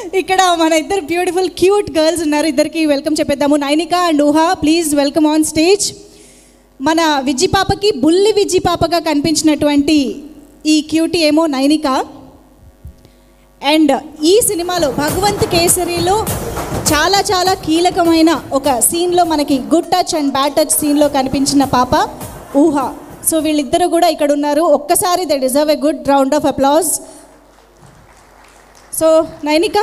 ఇక్కడ మన ఇద్దరు బ్యూటిఫుల్ క్యూట్ గర్ల్స్ ఉన్నారు ఇద్దరికి వెల్కమ్ చెప్పేద్దాము Nainika and Uha please welcome on stage మన విజ్జి పాపకి బుల్లి విజ్జి పాపగా కనిపించినటువంటి ఈ క్యూటీ ఏమో నైనిక అండ్ ఈ సినిమాలో భగవంత్ కేసరిలో చాలా చాలా కీలకమైన ఒక సీన్లో మనకి good touch and bad touch సీన్లో కనిపించిన పాప ఊహ సో వీళ్ళిద్దరూ కూడా ఇక్కడ ఉన్నారు ఒక్కసారి they deserve a good round of applause so Nainika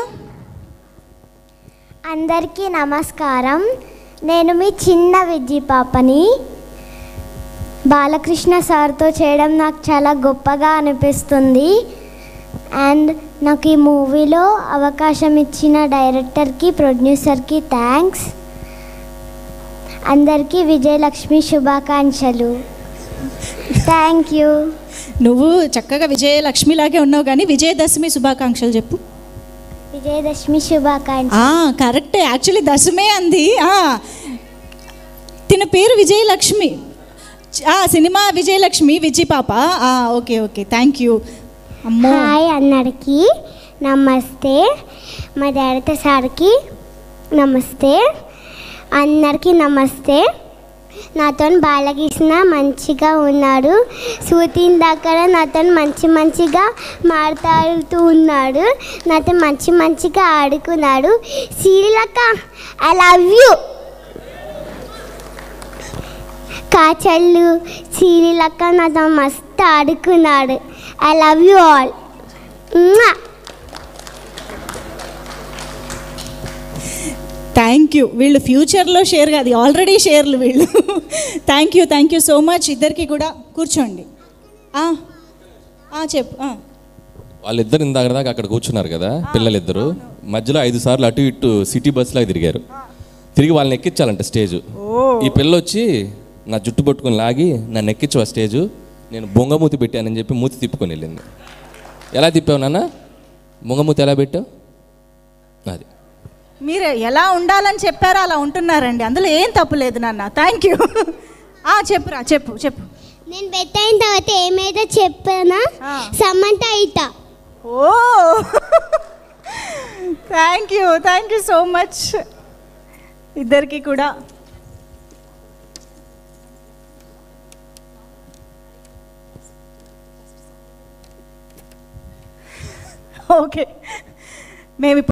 అందరికీ నమస్కారం నేను మీ చిన్న విజ్జి పాపని బాలకృష్ణ సార్తో చేయడం నాకు చాలా గొప్పగా అనిపిస్తుంది అండ్ నాకు ఈ మూవీలో అవకాశం ఇచ్చిన డైరెక్టర్కి ప్రొడ్యూసర్కి థ్యాంక్స్ అందరికీ విజయలక్ష్మి శుభాకాంక్షలు థ్యాంక్ యూ నువ్వు చక్కగా విజయలక్ష్మిలాగే ఉన్నావు కానీ విజయదశమి శుభాకాంక్షలు చెప్పు విజయదశమి శుభాకాంక్ష ఆ, కరెక్టే యాక్చువల్లీ దశమే అంది ఆ, తిన పేరు విజయలక్ష్మి ఆ, సినిమా విజయలక్ష్మి విజయ్ పాప ఆ, ఓకే ఓకే థ్యాంక్ యూ అమ్మో హాయ్ అందరికీ నమస్తే మా డైరెక్టర్ సార్కి నమస్తే అందరికీ నమస్తే నాతో బాలకృష్ణ మంచిగా ఉన్నాడు షూటింగ్ దగ్గర నాతో మంచి మంచిగా మాట్లాడుతూ ఉన్నాడు నాతో మంచి మంచిగా ఆడుకున్నాడు శ్రీలక ఐ లవ్ యూ కాచళ్ళు చీలిలక్క నాతో మస్తు ఆడుకున్నాడు I love you all thank you వీళ్ళు ఫ్యూచర్లో షేర్ కాదు ఆల్రెడీ షేర్లు వీళ్ళు thank you thank you so much ఇద్దరికి కూడా కూర్చోండి ఆ, ఆ, చెప్పు ఆ. వాళ్ళిద్దరు ఇందాక దాకా అక్కడ కూర్చున్నారు కదా పిల్లలిద్దరు మధ్యలో ఐదు సార్లు అటు ఇటు సిటీ బస్సులో తిరిగారు తిరిగి వాళ్ళని ఎక్కించాలంట స్టేజ్ ఈ పిల్ల వచ్చి నా జుట్టు పట్టుకొని లాగి నన్ను ఎక్కించు ఆ స్టేజ్ నేను బొంగమూతి పెట్టానని చెప్పి మూతి తిప్పుకొని వెళ్ళింది ఎలా తిప్పావు నాన్న బొంగమూతి ఎలా పెట్టావు అది మీరు ఎలా ఉండాలని చెప్పారో అలా ఉంటున్నారండి అందులో ఏం తప్పు లేదు నాన్న థ్యాంక్ యూ చెప్పురా చెప్పు చెప్పు నేను పెట్టయిన తర్వాత ఏమైతే చెప్పానా ఆ. సమంత అయితా oh thank you thank you so much ఇద్దరికి కూడా ఓకే మేము ఇప్పుడు